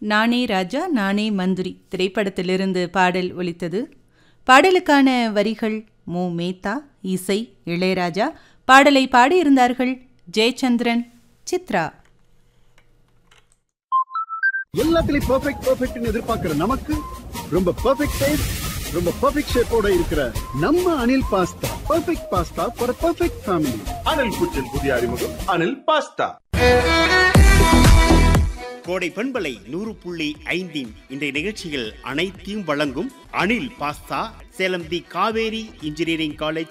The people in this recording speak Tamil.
நானே ராஜா நானே மந்திரி திரைப்படத்திலிருந்து பாடல் ஒலித்தது பாடலுக்கான வரிகள் மு மேத்தா இசை இளையராஜா பாடலை பாடியிருந்தார்கள் ஜெயச்சந்திரன் சித்ரா எல்லாத்துலயும் பெர்ஃபெக்ட் பெர்ஃபெக்ட்னு எதிர்பார்க்கிற நமக்கு ரொம்ப பெர்ஃபெக்ட் டேஸ்ட் ரொம்ப பெர்ஃபெக்ட் ஷேப்போட இருக்கிற நம்ம Anil pasta perfect pasta for perfect family Anil kitchen புதிய அறிமுகம் அனில் பாஸ்தா கோடை பண்பலை நூறு புள்ளி ஐந்தின் இந்த நிகழ்ச்சியில் அனைத்தையும் வழங்கும் Anil pasta Salem the Kaveri engineering college